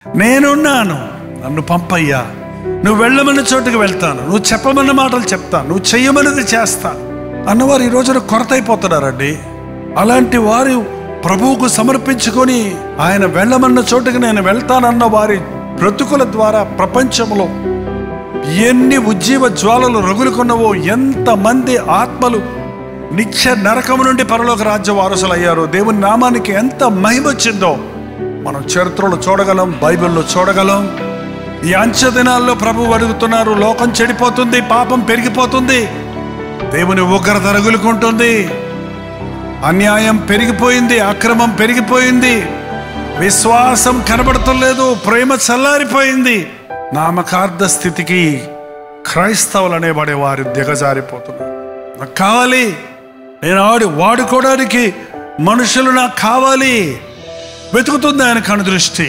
నేనున్నాను నన్ను పంపయ్యా నువ్వు వెళ్ళమన్న చోటుకి వెళ్తాను నువ్వు చెప్పమన్న మాటలు చెప్తాను నువ్వు చెయ్యమన్నది చేస్తాను అన్నవారు ఈ రోజున కొరత అయిపోతున్నారండి అలాంటి వారు ప్రభువుకు సమర్పించుకొని ఆయన వెళ్ళమన్న చోటుకి నేను వెళ్తానన్న వారి బ్రతుకుల ద్వారా ప్రపంచంలో ఎన్ని ఉజ్జీవ జ్వాలలు రగులుకున్నవో ఎంతమంది ఆత్మలు నిత్య నరకము నుండి పరలోక రాజ్య వారసులు అయ్యారో దేవుని నామానికి ఎంత మహిమ వచ్చిందో మనం చరిత్రలో చూడగలం బైబిల్లో చూడగలం ఈ అంచె దినాల్లో ప్రభు అడుగుతున్నారు లోకం చెడిపోతుంది పాపం పెరిగిపోతుంది దేవుని ఉగ్రత రగులుకుంటుంది అన్యాయం పెరిగిపోయింది అక్రమం పెరిగిపోయింది విశ్వాసం కనబడతలేదు ప్రేమ చల్లారిపోయింది నామకార్థ స్థితికి క్రైస్తవులు అనేవాడే వారు దిగజారిపోతున్నారు నాకు కావాలి నేను ఆడి వాడుకోవడానికి మనుషులు నాకు కావాలి వెతుకుతుంది ఆయన కనుదృష్టి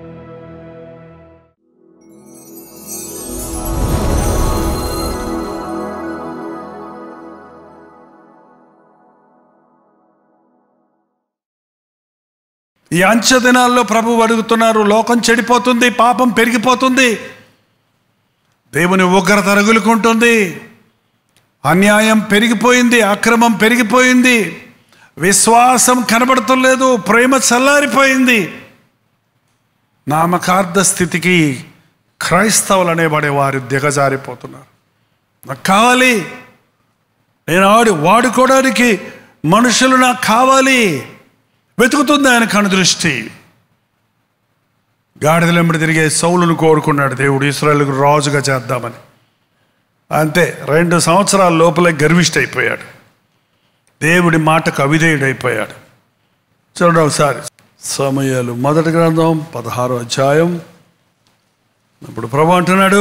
ఈ అంచె దినాల్లో ప్రభు అడుగుతున్నారు లోకం చెడిపోతుంది పాపం పెరిగిపోతుంది దేవుని ఉగ్రత రగులుకుంటుంది అన్యాయం పెరిగిపోయింది అక్రమం పెరిగిపోయింది విశ్వాసం కనబడతలేదు ప్రేమ చల్లారిపోయింది నామకార్థ స్థితికి క్రైస్తవులు అనేవాడే వారు దిగజారిపోతున్నారు నాకు కావాలి నేను ఆడి వాడుకోవడానికి మనుషులు నాకు కావాలి వెతుకుతుంది ఆయన కనుదృష్టి గాడిదలెంబడి తిరిగే సౌలును కోరుకున్నాడు దేవుడు ఇస్రాయల్కు రాజుగా చేద్దామని అంతే రెండు సంవత్సరాల లోపలే గర్విష్ఠైపోయాడు దేవుడి మాటకు అవిధేయుడైపోయాడు చూడండి ఒకసారి సమయాలు మొదటి గ్రంథం పదహారో అధ్యాయం ఇప్పుడు ప్రభు అంటున్నాడు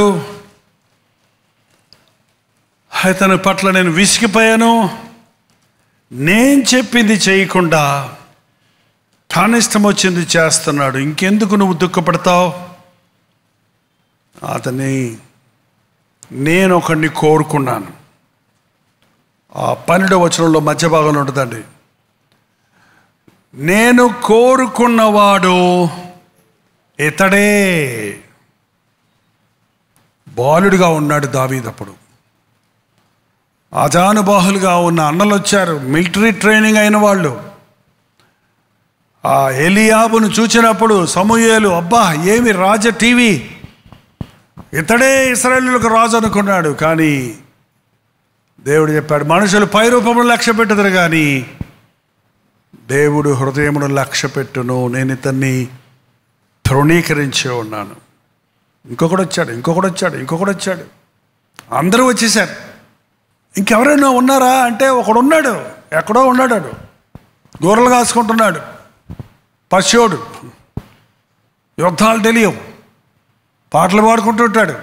అతని పట్ల నేను విసిగిపోయాను నేను చెప్పింది చేయకుండా తాను ఇష్టం వచ్చింది చేస్తున్నాడు ఇంకెందుకు నువ్వు దుఃఖపడతావు అతని నేను ఒకడిని కోరుకున్నాను ఆ పన్నెండవ వచనంలో మధ్య భాగంలో ఉంటుందండి నేను కోరుకున్నవాడు ఇతడే బాలుడిగా ఉన్నాడు దావీదప్పుడు అజానుబాహులుగా ఉన్న అన్నలు వచ్చారు మిలిటరీ ట్రైనింగ్ అయిన వాళ్ళు ఆ ఎలియాబును చూచినప్పుడు సమూయేలు అబ్బా ఏమి రాజ టీవీ ఇతడే ఇస్రాయేలులకు రాజు అనుకున్నాడు కానీ దేవుడు చెప్పాడు మనుషులు పై రూపంలో లక్ష్య పెట్టుదురు కానీ దేవుడు హృదయమును లక్ష్య పెట్టును నేను ఇతన్ని తృణీకరించే ఉన్నాను ఇంకొకడు వచ్చాడు ఇంకొకడు వచ్చాడు ఇంకొకడు వచ్చాడు అందరూ వచ్చేసారు ఇంకెవరైనా ఉన్నారా అంటే ఒకడు ఉన్నాడు ఎక్కడో ఉన్నాడు వాడు. గొర్రెలు కాసుకుంటున్నాడు పశువుడు యుద్ధాలు తెలియవు పాటలు పాడుకుంటుంటాడు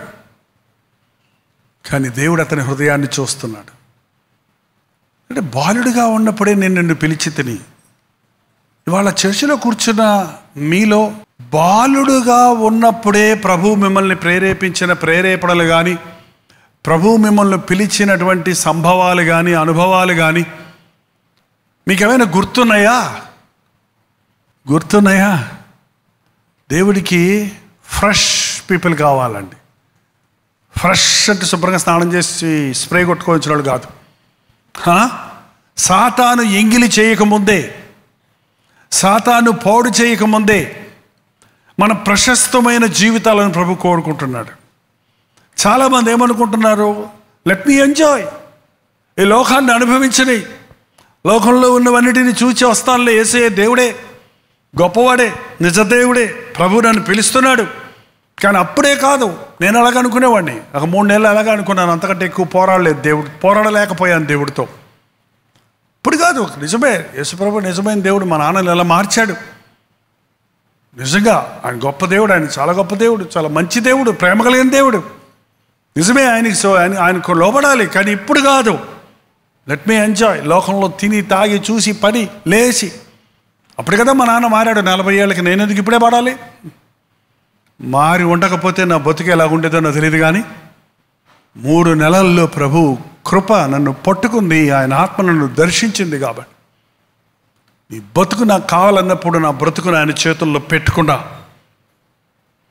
కానీ దేవుడు అతని హృదయాన్ని చూస్తున్నాడు అంటే బాలుడిగా ఉన్నప్పుడే నేను నిన్ను పిలిచి తిని ఇవాళ చర్చిలో కూర్చున్న మీలో బాలుడుగా ఉన్నప్పుడే ప్రభు మిమ్మల్ని ప్రేరేపించిన ప్రేరేపణలు కానీ ప్రభు మిమ్మల్ని పిలిచినటువంటి సంభవాలు కానీ అనుభవాలు కానీ మీకు ఏమైనా గుర్తున్నాయా గుర్తున్నాయా దేవుడికి ఫ్రెష్ పీపుల్ కావాలండి ఫ్రెష్ అంటే శుభ్రంగా స్నానం చేసి స్ప్రే కొట్టుకోవచ్చిన వాళ్ళు కాదు హా? సాతాను ఎంగిలి చేయకముందే సాతాను పౌడు చేయకముందే మన ప్రశస్తమైన జీవితాలను ప్రభు కోరుకుంటున్నాడు చాలామంది ఏమనుకుంటున్నారు లెట్ మీ ఎంజాయ్ ఈ లోకాన్ని అనుభవించని లోకంలో ఉన్నవన్నిటిని చూచి వస్తానులే ఏసే దేవుడే గొప్పవాడే నిజదేవుడే ప్రభు నన్ను పిలుస్తున్నాడు కానీ అప్పుడే కాదు నేను అలాగ అనుకునేవాడిని ఒక మూడు నెలలు అలాగ అనుకున్నాను అంతకంటే ఎక్కువ పోరాడలేదు దేవుడు పోరాడలేకపోయాను దేవుడితో ఇప్పుడు కాదు నిజమే యేసుప్రభు నిజమైన దేవుడు మా నాన్నని ఎలా మార్చాడు నిజంగా ఆయన గొప్ప దేవుడు ఆయన చాలా గొప్ప దేవుడు చాలా మంచి దేవుడు ప్రేమ కలిగిన దేవుడు నిజమే ఆయనకి సో ఆయన ఆయనకు లోబడాలి కానీ ఇప్పుడు కాదు లెట్ మీ ఎంజాయ్ లోకంలో తిని తాగి చూసి పని లేచి అప్పుడు కదా మా నాన్న మారాడు నలభై ఏళ్ళకి నేను ఎందుకు ఇప్పుడే పడాలి మారి ఉండకపోతే నా బతుకు ఎలా ఉండేదో నాకు తెలియదు కానీ మూడు నెలల్లో ప్రభు కృప నన్ను పట్టుకుంది ఆయన ఆత్మ నన్ను దర్శించింది కాబట్టి నీ బతుకు నాకు కావాలన్నప్పుడు నా బ్రతుకును ఆయన చేతుల్లో పెట్టుకున్నా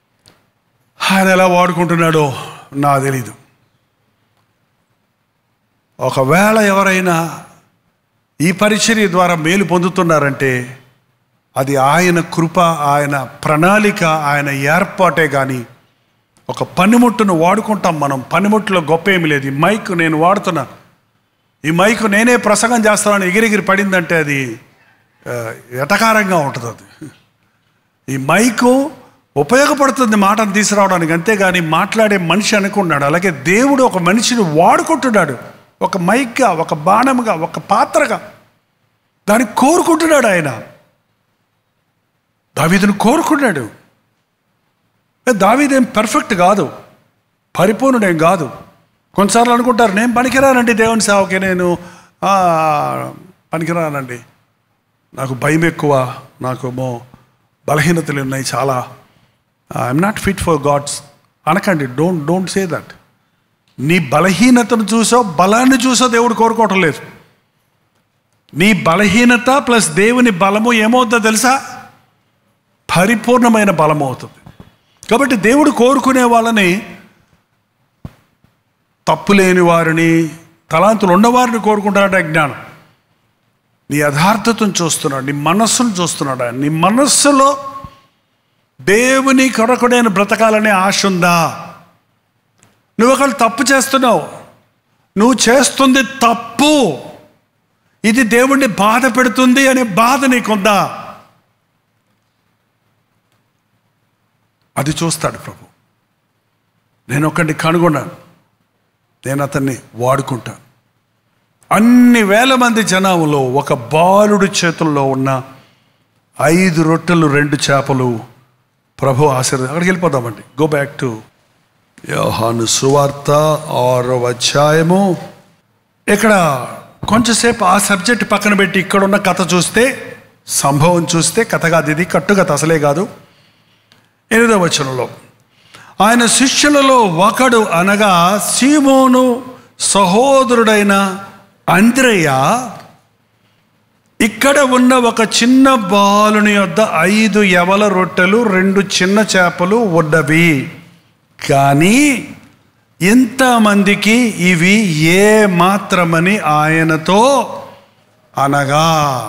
ఆయన ఎలా వాడుకుంటున్నాడో నా తెలీదు ఒకవేళ ఎవరైనా ఈ పరిచర్య ద్వారా మేలు పొందుతున్నారంటే అది ఆయన కృప ఆయన ప్రణాళిక ఆయన ఏర్పాటే కానీ ఒక పనిముట్టును వాడుకుంటాం మనం పనిముట్టులో గొప్ప ఏమి లేదు ఈ మైక్ నేను వాడుతున్నా ఈ మైక్ నేనే ప్రసంగం చేస్తానని ఎగిరెగిరి పడిందంటే అది ఆ, ఎటకారంగా ఉంటుంది అది ఈ మైకు ఉపయోగపడుతుంది మాటను తీసుకురావడానికి అంతేగాని మాట్లాడే మనిషి అనుకున్నాడు అలాగే దేవుడు ఒక మనిషిని వాడుకుంటున్నాడు ఒక మైక్గా ఒక బాణముగా ఒక పాత్రగా దాన్ని కోరుకుంటున్నాడు ఆయన దావీదును కోరుకున్నాడు ఏ, దావీదేం పర్ఫెక్ట్ కాదు పరిపూర్ణుడేం కాదు కొన్నిసార్లు అనుకుంటారు నేను పనికిరానండి దేవుని సేవకి నేను ఆ, పనికిరానండి నాకు భయం ఎక్కువ నాకేమో బలహీనతలు ఉన్నాయి చాలా I'm not fit for gods అనకండి డోంట్ డోంట్ సే దట్ నీ బలహీనతను చూసో బలాన్ని చూసో దేవుడు కోరుకోవటం లేదు నీ బలహీనత ప్లస్ దేవుని బలము ఏమవుతుందో తెలుసా పరిపూర్ణమైన బలం అవుతుంది కాబట్టి దేవుడు కోరుకునే వాళ్ళని తప్పు లేని వారిని తలాంతులు ఉన్నవారిని కోరుకుంటాడట జ్ఞానం నీ యథార్థతను చూస్తున్నాడు నీ మనస్సును చూస్తున్నాడు ఆయన. నీ మనస్సులో దేవుని కొరకు నేను బ్రతకాలనే ఆశ ఉందా నువ్వు ఒకళ్ళు తప్పు చేస్తున్నావు నువ్వు చేస్తుంది తప్పు ఇది దేవుణ్ణి బాధ పెడుతుంది అనే బాధ నీకుందా అది చూస్తాడు ప్రభు నేను ఒకడిని కనుగొన్నాను నేను అతన్ని వాడుకుంటాను అన్ని వేల మంది జనాములో ఒక బాలుడి చేతుల్లో ఉన్న ఐదు రొట్టెలు రెండు చేపలు ప్రభు ఆశీర్వాదం అక్కడికి వెళ్ళిపోదామండి గో బ్యాక్ టు యోహాను సువార్త ఆరవ అధ్యాయము ఇక్కడ కొంచెంసేపు ఆ సబ్జెక్ట్ పక్కన పెట్టి ఇక్కడ ఉన్న కథ చూస్తే సంభవం చూస్తే కథ కాదు ఇది కట్టుకథ అసలే కాదు ఎనిమిదవ వచనంలో ఆయన శిష్యులలో ఒకడు అనగా సీమోను సహోదరుడైన అంద్రయ్య ఇక్కడ ఉన్న ఒక చిన్న బాలుని యొద్ద ఐదు యవల రొట్టెలు రెండు చిన్న చేపలు ఉన్నవి కానీ ఇంతమందికి ఇవి ఏ మాత్రమని ఆయనతో అనగా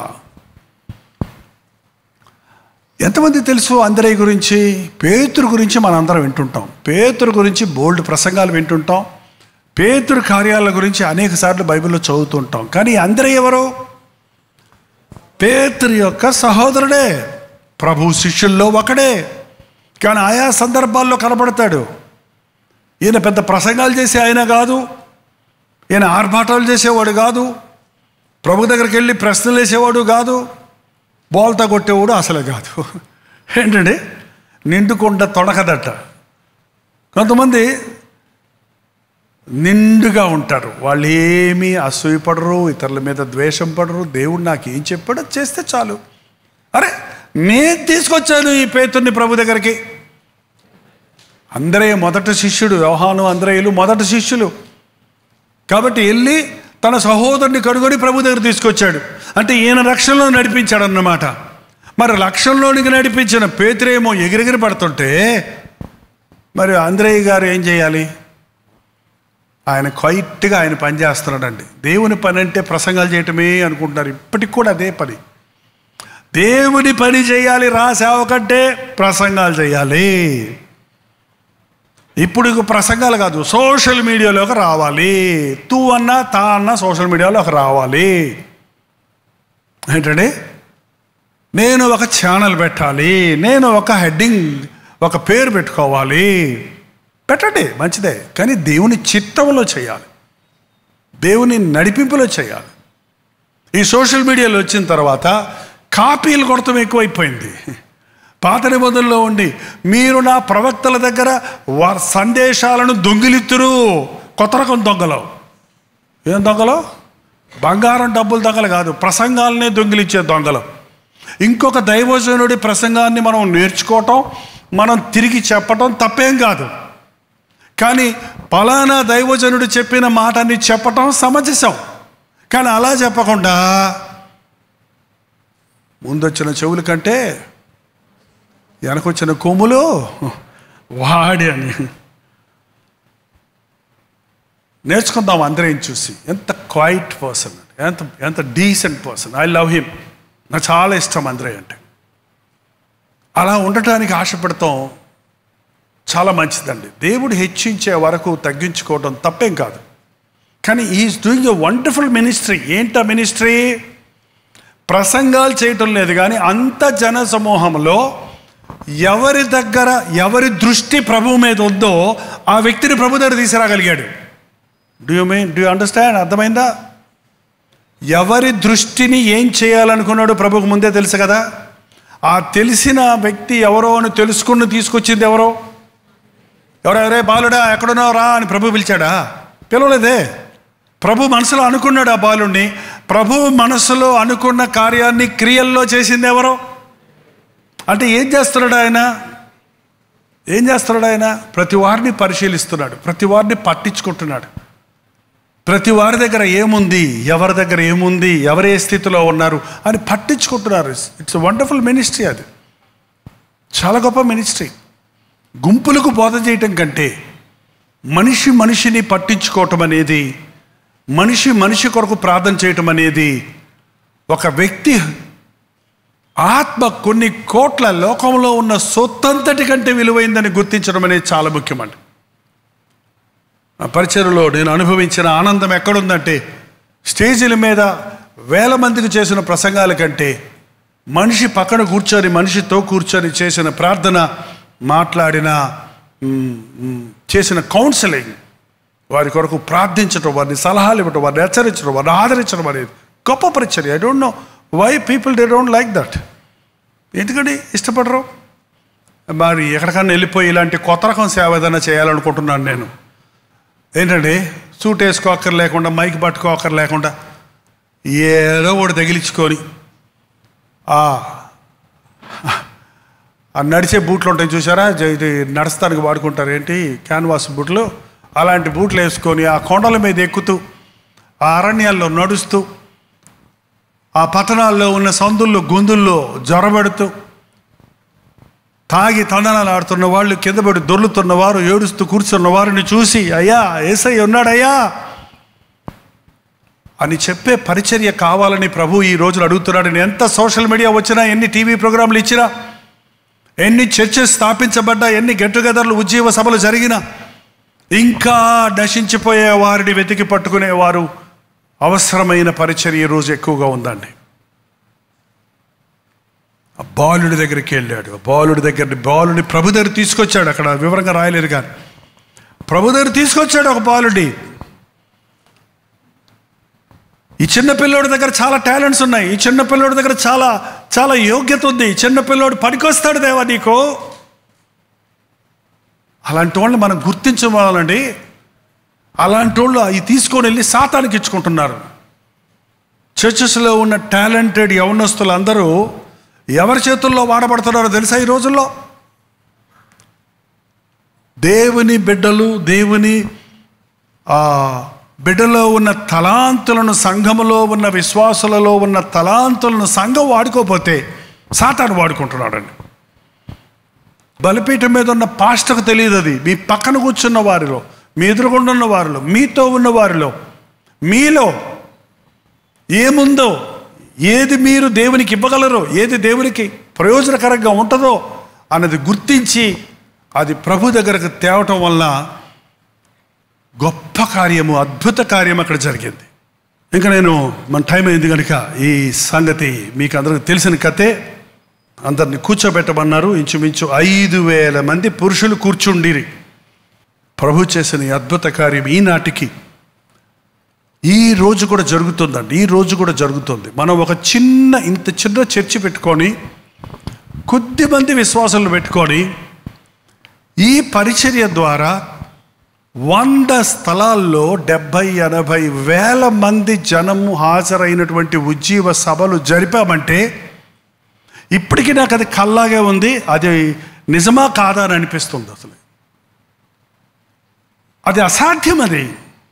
ఎంతమంది తెలుసు అందరయ్య గురించి పేతురు గురించి మనందరం వింటుంటాం పేతురు గురించి బోల్డ్ ప్రసంగాలు వింటుంటాం పేతురు కార్యాల గురించి అనేక సార్లు బైబిల్లో చదువుతుంటాం కానీ అందరయ్య ఎవరు పేతురు యొక్క సహోదరుడే ప్రభు శిష్యుల్లో ఒకడే కానీ ఆయా సందర్భాల్లో కనబడతాడు ఈయన పెద్ద ప్రసంగాలు చేసే ఆయన కాదు ఈయన ఆర్భాటాలు చేసేవాడు కాదు ప్రభు దగ్గరికి వెళ్ళి ప్రశ్నలు వేసేవాడు కాదు బోల్తా కొట్టేవాడు అసలే కాదు ఏంటండి నిండుకొండ తొడకదట కొంతమంది నిండుగా ఉంటారు వాళ్ళు ఏమీ అసూయపడరు ఇతరుల మీద ద్వేషం పడరు దేవుడు నాకు ఏం చెప్పాడో చేస్తే చాలు అరే నేను తీసుకొచ్చాను ఈ పేతుర్ని ప్రభు దగ్గరికి అందరే మొదటి శిష్యుడు వ్యవహాను అందరేయులు మొదటి శిష్యులు కాబట్టి వెళ్ళి తన సహోదరుని కడుగొని ప్రభు దగ్గర తీసుకొచ్చాడు అంటే ఈయన రక్షణలో నడిపించాడు అన్నమాట మరి రక్షణలోనికి నడిపించిన పేతురేమో ఎగిరెగిరి పడుతుంటే మరి అంద్రయ్య గారు ఏం చేయాలి ఆయన క్వైట్గా ఆయన పని చేస్తున్నాడండి దేవుని పని అంటే ప్రసంగాలు చేయటమే అనుకుంటున్నారు ఇప్పటికి కూడా అదే పని దేవుని పని చేయాలి రా సేవకంటే ప్రసంగాలు చేయాలి ఇప్పుడు ఇక ప్రసంగాలు కాదు సోషల్ మీడియాలోకి రావాలి తూ అన్నా తా అన్నా సోషల్ మీడియాలోకి రావాలి ఏంటండి నేను ఒక ఛానల్ పెట్టాలి నేను ఒక హెడ్డింగ్ ఒక పేరు పెట్టుకోవాలి పెట్టండి మంచిదే కానీ దేవుని చిత్తంలో చేయాలి దేవుని నడిపింపులో చేయాలి ఈ సోషల్ మీడియాలో వచ్చిన తర్వాత కాపీలు కొడతాం ఎక్కువైపోయింది పాత నిబంధనలో ఉండి మీరు నా ప్రవక్తల దగ్గర వారి సందేశాలను దొంగిలిత్తురు కొత్త రకం దొంగలు ఏం దొంగలు బంగారం డబ్బులు దొంగలు కాదు ప్రసంగాలనే దొంగిలిచ్చే దొంగలు ఇంకొక దైవజనుడి ప్రసంగాన్ని మనం నేర్చుకోవటం మనం తిరిగి చెప్పటం తప్పేం కాదు కానీ పలానా దైవజనుడు చెప్పిన మాటని చెప్పటం సమంజసం కానీ అలా చెప్పకుండా ముందొచ్చిన చెవుల కంటే వెనకొచ్చిన కొమ్ములు వాడి అని నేర్చుకుందాం అందరం చూసి ఎంత క్వైట్ పర్సన్ ఎంత ఎంత decent person I love him నాకు చాలా ఇష్టం అందరే అంటే అలా ఉండటానికి ఆశపడతాం చాలా మంచిదండి దేవుడు హెచ్చించే వరకు తగ్గించుకోవడం తప్పేం కాదు కానీ is doing a wonderful ministry ఏంట మినిస్ట్రీ ప్రసంగాలు చేయటం లేదు కానీ అంత జన సమూహంలో ఎవరి దగ్గర ఎవరి దృష్టి ప్రభువు మీద ఉందో ఆ వ్యక్తిని ప్రభు దగ్గర తీసుకురాగలిగాడు do you mean do understand అర్థమైందా ఎవరి దృష్టిని ఏం చేయాలనుకున్నాడు ప్రభుకు ముందే తెలుసు కదా ఆ తెలిసిన వ్యక్తి ఎవరో అని తెలుసుకుని తీసుకొచ్చింది ఎవరో ఎవరెవరే బాలుడా ఎక్కడున్నావు రా అని ప్రభు పిలిచాడా పిలవలేదే ప్రభు మనసులో అనుకున్నాడు ఆ బాలుడిని ప్రభు మనసులో అనుకున్న కార్యాన్ని క్రియల్లో చేసింది ఎవరో అంటే ఏం చేస్తున్నాడు ఆయన ఏం చేస్తున్నాడు ఆయన ప్రతి వారిని పరిశీలిస్తున్నాడు ప్రతి వారిని పట్టించుకుంటున్నాడు ప్రతి వారి దగ్గర ఏముంది ఎవరి దగ్గర ఏముంది ఎవరు ఏ స్థితిలో ఉన్నారు అని పట్టించుకుంటున్నారు ఇట్స్ వండర్ఫుల్ మినిస్ట్రీ అది చాలా గొప్ప మినిస్ట్రీ గుంపులకు బోధ చేయటం కంటే మనిషి మనిషిని పట్టించుకోవటం అనేది మనిషి మనిషి కొరకు ప్రార్థన చేయటం అనేది ఒక వ్యక్తి ఆత్మ కొన్ని కోట్ల లోకంలో ఉన్న సొత్తంతటి కంటే విలువైందని గుర్తించడం అనేది చాలా ముఖ్యమండి ఆ పరిచయలో నేను అనుభవించిన ఆనందం ఎక్కడుందంటే స్టేజీల మీద వేల మందికి చేసిన ప్రసంగాల కంటే మనిషి పక్కన కూర్చొని మనిషితో కూర్చొని చేసిన ప్రార్థన మాట్లాడిన మ్, మ్, చేసిన కౌన్సిలింగ్ వారి కొరకు ప్రార్థించడం వారిని సలహాలు ఇవ్వడం వారిని హెచ్చరించడం వారిని ఆదరించడం అనేది గొప్ప పరిచర్య I don't know why people they don't like that ఎందుకండి ఇష్టపడరు మరి ఎక్కడికన్నా వెళ్ళిపోయి ఇలాంటి కొత్త రకం సేవ ఏదైనా చేయాలనుకుంటున్నాను నేను ఏంటండి సూట్ వేసుకోక్కర్ లేకుండా మైక్ పట్టుకోక్కర్ లేకుండా ఏదో ఒకటి తగిలించుకొని ఆ ఆ నడిచే బూట్లు ఉంటాయి చూసారా జ- ఇది నడస్తానికి వాడుకుంటారు ఏంటి క్యాన్వాస్ బూట్లు అలాంటి బూట్లు వేసుకొని ఆ కొండల మీద ఎక్కుతూ ఆ అరణ్యాల్లో నడుస్తూ ఆ పట్టణాల్లో ఉన్న సందుల్లో గుందుల్లో జ్వరబెడుతూ తాగి తండనాలు ఆడుతున్న వాళ్ళు కింద పడి దొర్లుతున్న వారు ఏడుస్తూ కూర్చున్న వారిని చూసి అయ్యా ఏసై ఉన్నాడయ్యా అని చెప్పే పరిచర్య కావాలని ప్రభు ఈ రోజులు అడుగుతున్నాడు నేను ఎంత సోషల్ మీడియా వచ్చినా ఎన్ని టీవీ ప్రోగ్రాంలు ఇచ్చినా ఎన్ని చర్చెస్ స్థాపించబడ్డా ఎన్ని గెట్ టుగెదర్లు ఉజ్జీవ సభలు జరిగినా ఇంకా నశించిపోయే వారిని వెతికి పట్టుకునేవారు అవసరమైన పరిచర్య ఈ రోజు ఎక్కువగా ఉందండి ఆ బాలుడి దగ్గరికి వెళ్ళాడు ఆ బాలుడి దగ్గర బాలుడి ప్రభు దగ్గర తీసుకొచ్చాడు అక్కడ వివరంగా రాయలేదు కానీ ప్రభు దగ్గర తీసుకొచ్చాడు ఒక బాలుడి ఈ చిన్న పిల్లోడి దగ్గర చాలా టాలెంట్స్ ఉన్నాయి ఈ చిన్న పిల్లోడి దగ్గర చాలా చాలా యోగ్యత ఉంది ఈ చిన్న పిల్లోడు పనికొస్తాడు దేవా నీకు అలాంటి వాళ్ళని మనం గుర్తించవాలండి అలాంటి వాళ్ళు అవి తీసుకొని వెళ్ళి సాతానికి ఇచ్చుకుంటున్నారు చర్చెస్లో ఉన్న టాలెంటెడ్ యవనస్తులు అందరూ ఎవరి చేతుల్లో వాడబడుతున్నారో తెలుసా ఈ రోజుల్లో దేవుని బిడ్డలు దేవుని ఆ బిడ్డలో ఉన్న తలాంతులను సంఘములో ఉన్న విశ్వాసులలో ఉన్న తలాంతులను సంఘం వాడుకోపోతే సాతాను వాడుకుంటున్నాడండి బలిపీఠం మీద ఉన్న పాస్టకు తెలియదు అది మీ పక్కన కూర్చున్న వారిలో మీ ఎదురుగుండా ఉన్న వారిలో మీతో ఉన్న వారిలో మీలో ఏముందో ఏది మీరు దేవునికి ఇవ్వగలరో ఏది దేవునికి ప్రయోజనకరంగా ఉంటుందో అన్నది గుర్తించి అది ప్రభు దగ్గరకు తేవటం వల్ల గొప్ప కార్యము అద్భుత కార్యం అక్కడ జరిగింది ఇంకా నేను మన టైం అయింది కనుక ఈ సంగతి మీకు అందరికి తెలిసిన కథే అందరిని కూర్చోబెట్టమన్నారు ఇంచుమించు ఐదు వేల మంది పురుషులు కూర్చుండిరి ప్రభు చేసిన ఈ అద్భుత కార్యం ఈనాటికి ఈ రోజు కూడా జరుగుతుందండి ఈ రోజు కూడా జరుగుతుంది మనం ఒక చిన్న ఇంత చిన్న చర్చి పెట్టుకొని కొద్ది మంది విశ్వాసాలు పెట్టుకొని ఈ పరిచర్య ద్వారా వంద స్థలాల్లో డెబ్భై ఎనభై వేల మంది జనము హాజరైనటువంటి ఉజ్జీవ సభలు జరిపామంటే ఇప్పటికీ నాకు అది కల్లాగే ఉంది అది నిజమా కాదా అని అనిపిస్తుంది అసలు అది అసాధ్యం అది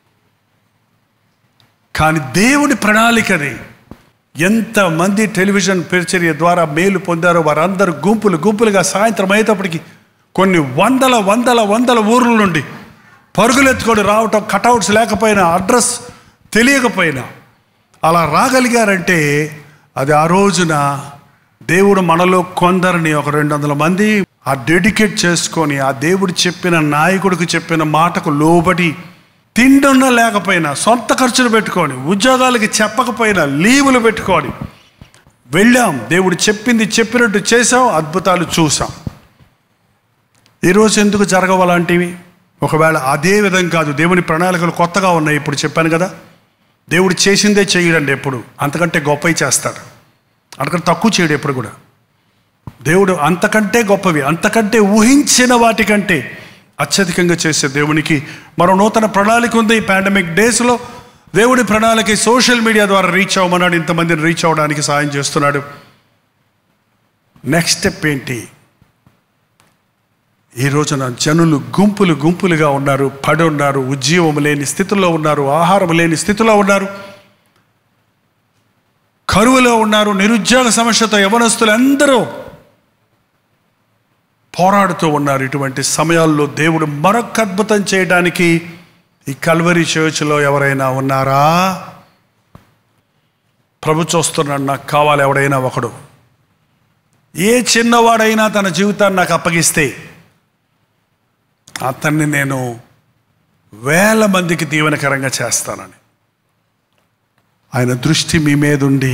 కానీ దేవుడి ప్రణాళిక అది ఎంతమంది టెలివిజన్ పరిచర్య ద్వారా మేలు పొందారో వారందరూ గుంపులు గుంపులుగా సాయంత్రం అయ్యేటప్పటికి కొన్ని వందల వందల వందల ఊర్ల నుండి పరుగులెత్తుకొని రావటం కటౌట్స్ లేకపోయినా అడ్రస్ తెలియకపోయినా అలా రాగలిగారంటే అది ఆ రోజున దేవుడు మనలో కొందరిని ఒక రెండు వందల మంది ఆ డెడికేట్ చేసుకొని ఆ దేవుడు చెప్పిన నాయకుడికి చెప్పిన మాటకు లోబడి తిండున్న లేకపోయినా సొంత ఖర్చులు పెట్టుకొని ఉద్యోగాలకి చెప్పకపోయినా లీవులు పెట్టుకొని వెళ్ళాం దేవుడు చెప్పింది చెప్పినట్టు చేసాం అద్భుతాలు చూసాం ఈరోజు ఎందుకు జరగవు అలాంటివి ఒకవేళ అదే విధంగా కాదు దేవుని ప్రణాళికలు కొత్తగా ఉన్నాయి ఇప్పుడు చెప్పాను కదా దేవుడు చేసిందే చేయడండి ఎప్పుడు అంతకంటే గొప్పవి చేస్తాడు అంతకంటే తక్కువ చేయడు ఎప్పుడు కూడా దేవుడు అంతకంటే గొప్పవి అంతకంటే ఊహించిన వాటికంటే అత్యధికంగా చేసే దేవునికి మరో నూతన ప్రణాళిక ఉంది ఈ పాండమిక్ డేస్లో దేవుడి ప్రణాళిక ఈ సోషల్ మీడియా ద్వారా రీచ్ అవ్వమన్నాడు ఇంతమందిని రీచ్ అవ్వడానికి సాయం చేస్తున్నాడు నెక్స్ట్ స్టెప్ ఏంటి ఈ రోజున జనులు గుంపులు గుంపులుగా ఉన్నారు పడి ఉన్నారు ఉద్యోగం లేని స్థితిలో ఉన్నారు ఆహారం లేని స్థితిలో ఉన్నారు కరువులో ఉన్నారు నిరుద్యోగ సమస్యతో యవనస్తులు అందరూ పోరాడుతూ ఉన్నారు ఇటువంటి సమయాల్లో దేవుడు మరొక అద్భుతం చేయడానికి ఈ కల్వరి చర్చ్లో ఎవరైనా ఉన్నారా ప్రభు చూస్తున్నాడు నాకు కావాలి ఎవడైనా ఒకడు ఏ చిన్నవాడైనా తన జీవితాన్ని నాకు అప్పగిస్తే అతన్ని నేను వేల మందికి దీవెనకరంగా చేస్తానని ఆయన దృష్టి మీ మీద ఉండి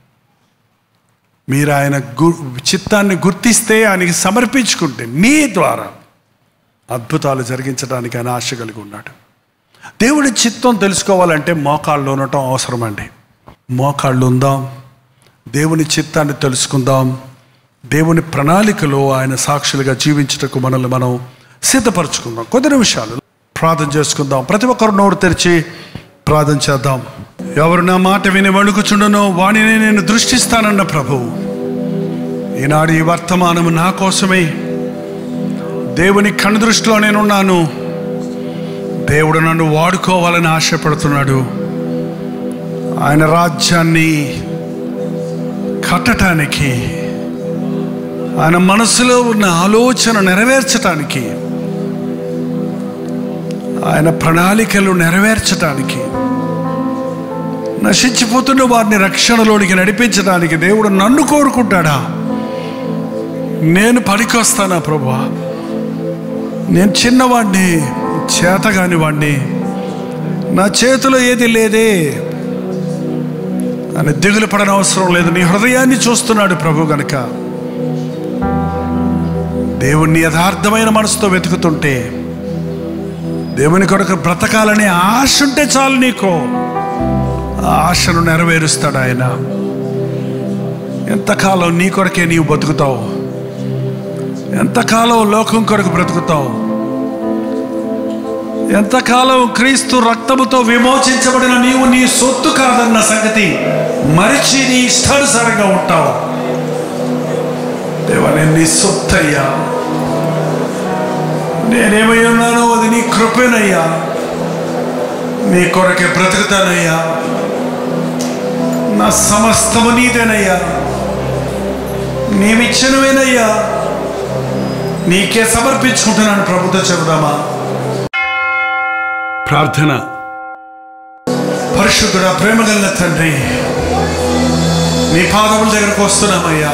మీరు ఆయన గు చిత్తాన్ని గుర్తిస్తే ఆయనకి సమర్పించుకుంటే మీ ద్వారా అద్భుతాలు జరిగించడానికి ఆయన ఆశ కలిగి ఉన్నాడు దేవుడి చిత్తం తెలుసుకోవాలంటే మోకాళ్ళు ఉండటం అవసరమండి మోకాళ్ళు ఉందాం దేవుని చిత్తాన్ని తెలుసుకుందాం దేవుని ప్రణాళికలో ఆయన సాక్షులుగా జీవించుటకు మనల్ని మనం సిద్ధపరచుకుందాం కొద్ది నిమిషాలు ప్రార్థన చేసుకుందాం ప్రతి ఒక్కరు నోరు తెరిచి ప్రార్థన చేద్దాం ఎవరు నా మాట విని వణుకుచుండనో వాణిని నేను దృష్టిస్తానన్న ప్రభువు ఈనాడు ఈ వర్తమానము నా కోసమే దేవుని కనుదృష్టిలో నేనున్నాను దేవుడు నన్ను వాడుకోవాలని ఆశపడుతున్నాడు ఆయన రాజ్యాన్ని కట్టడానికి ఆయన మనసులో ఉన్న ఆలోచన నెరవేర్చటానికి ఆయన ప్రణాళికలు నెరవేర్చటానికి నశించిపోతున్న వారిని రక్షణలోనికి నడిపించడానికి దేవుడు నన్ను కోరుకుంటాడా నేను పనికొస్తానా ప్రభా నేను చిన్నవాడిని చేతగాని వాడిని నా చేతిలో ఏది లేదే అని దిగులు పడని అవసరం లేదు నీ హృదయాన్ని చూస్తున్నాడు ప్రభు గనక దేవుణ్ణి యథార్థమైన మనసుతో వెతుకుతుంటే దేవుని కొరకు బ్రతకాలనే ఆశ ఉంటే చాలు నీకు ఆ ఆశను నెరవేరుస్తాడు ఆయన ఎంతకాలం నీ కొరకే నీవు బతుకుతావు ఎంతకాలం లోకం కొరకు బ్రతుకుతావు ఎంతకాలం క్రీస్తు రక్తముతో విమోచించబడిన నీవు నీ సొత్తు కాదన్న సంగతి మరిచి నీ ఇష్టానుసారంగా ఉంటావు దేవా నేను నీ సొత్తు అయ్యా నేనేమై ఉన్నానో అది నీ కృపేనయ్యా నీ కొరకే బ్రతుకుతానయ్యా నా సమస్తము నీదేనయ్యా నీవిచ్చినవేనయ్యా నీకే సమర్పించుకుంటున్నాను ప్రభుత్వ చెబుదామా ప్రార్థన పరిశుద్ధుడ ప్రేమగల తండ్రి నీ పాదముల దగ్గరకు వస్తున్నామయ్యా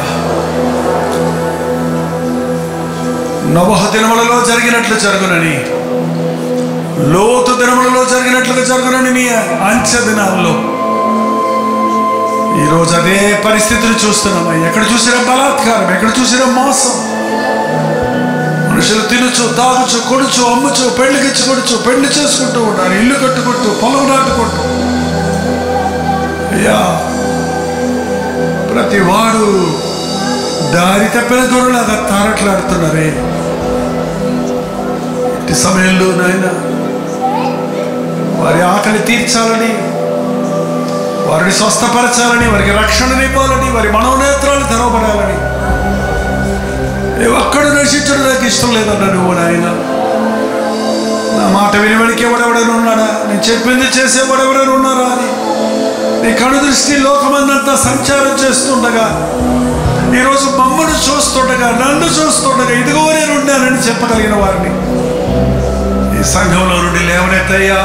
నవహ దినములలో జరిగినట్లు జరుగునని లోతు దినములలో జరిగినట్లుగా జరుగునని నీ అంచె దినాల్లో ఈరోజు అదే పరిస్థితిని చూస్తున్నామయ్యా ఎక్కడ చూసిన బలాత్కారం ఎక్కడ చూసిన మోసం మనుషులు తినచ్చు తాగుచు కొడుచు అమ్ముచు పెళ్లికిచ్చు కొడుచు పెళ్లి చేసుకుంటూ ఉన్నారు ఇల్లు కట్టుకుంటూ పొలం నాటుకుంటూ అయ్యా ప్రతి వాడు దారి తప్పిన గొర్రెలాగా తారట్లాడుతున్నారే ఇట్టి సమయంలో నాయన వారి ఆకలి తీర్చాలని వారిని స్వస్థపరచాలని వారికి రక్షణనివ్వాలని వారి మనోనేత్రాలు తెరవబడాలని ఏ ఒక్కడు నశించడం నాకు ఇష్టం లేదన్నా నువ్వు నాయన నా మాట వినివడికి ఎవడెవడని ఉన్నాడా నేను చెప్పింది చేసేవాడెవడని ఉన్నారా అని నీ కను దృష్టి లోకమందంతా సంచారం చేస్తుండగా ఈరోజు మమ్మను చూస్తుండగా నన్ను చూస్తుండగా ఇదిగో నేను ఉన్నానని చెప్పగలిగిన వారిని ఈ సంఘంలో నుండి లేవనెత్తయ్యా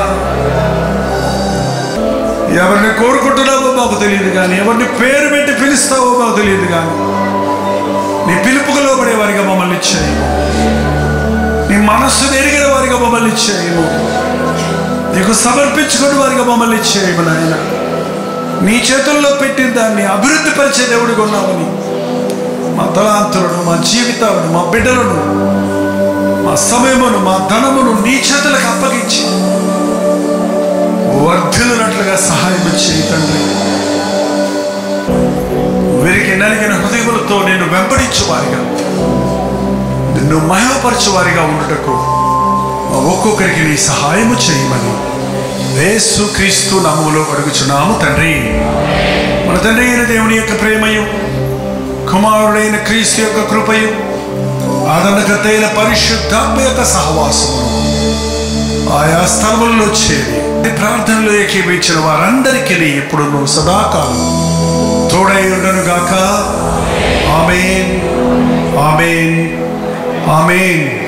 ఎవరిని కోరుకుంటున్నావో మాకు తెలియదు కానీ ఎవరిని పేరు పెట్టి పిలుస్తావో మాకు తెలియదు కానీ నీ పిలుపుకు లోబడే వారిగా మమ్మల్ని చేయము నీ మనస్సు ఎరిగిన వారిగా మమ్మల్ని చేయము నీకు సమర్పించుకుని వారిగా మమ్మల్ని చేయము నాయన నీ చేతుల్లో పెట్టిన దాన్ని అభివృద్ధి పరిచే దేవుడిగా ఉన్నామని మా తలాంతులను మా జీవితాలను మా బిడ్డలను మా సమయమును మా ధనమును నీ చేతులకు అప్పగించి వర్ధిల్లునట్లుగా సహాయం చేయి తండ్రి వీరికి నలిగిన హృదయములతో నేను వెంబడించు వారిగా నిన్ను మహిమపరచు వారిగా ఉండుటకు మా ఒక్కొక్కరికి నీ సహాయము చేయమని యేసు క్రీస్తు నామములో అడుగుచున్నాము తండ్రి మన తండ్రి అయిన దేవుని యొక్క ప్రేమయు కుమారుడైన క్రీస్తు యొక్క కృపయు ఆదరణకర్తైన పరిశుద్ధాత్మ యొక్క సహవాసము ఆయా స్థలములలో చేరి ప్రార్థనలో ఏకీపించిన వారందరికీ ఇప్పుడు నువ్వు సదాకాలం తోడై ఉండను గాక ఆమెన్ ఆమెన్ ఆమెన్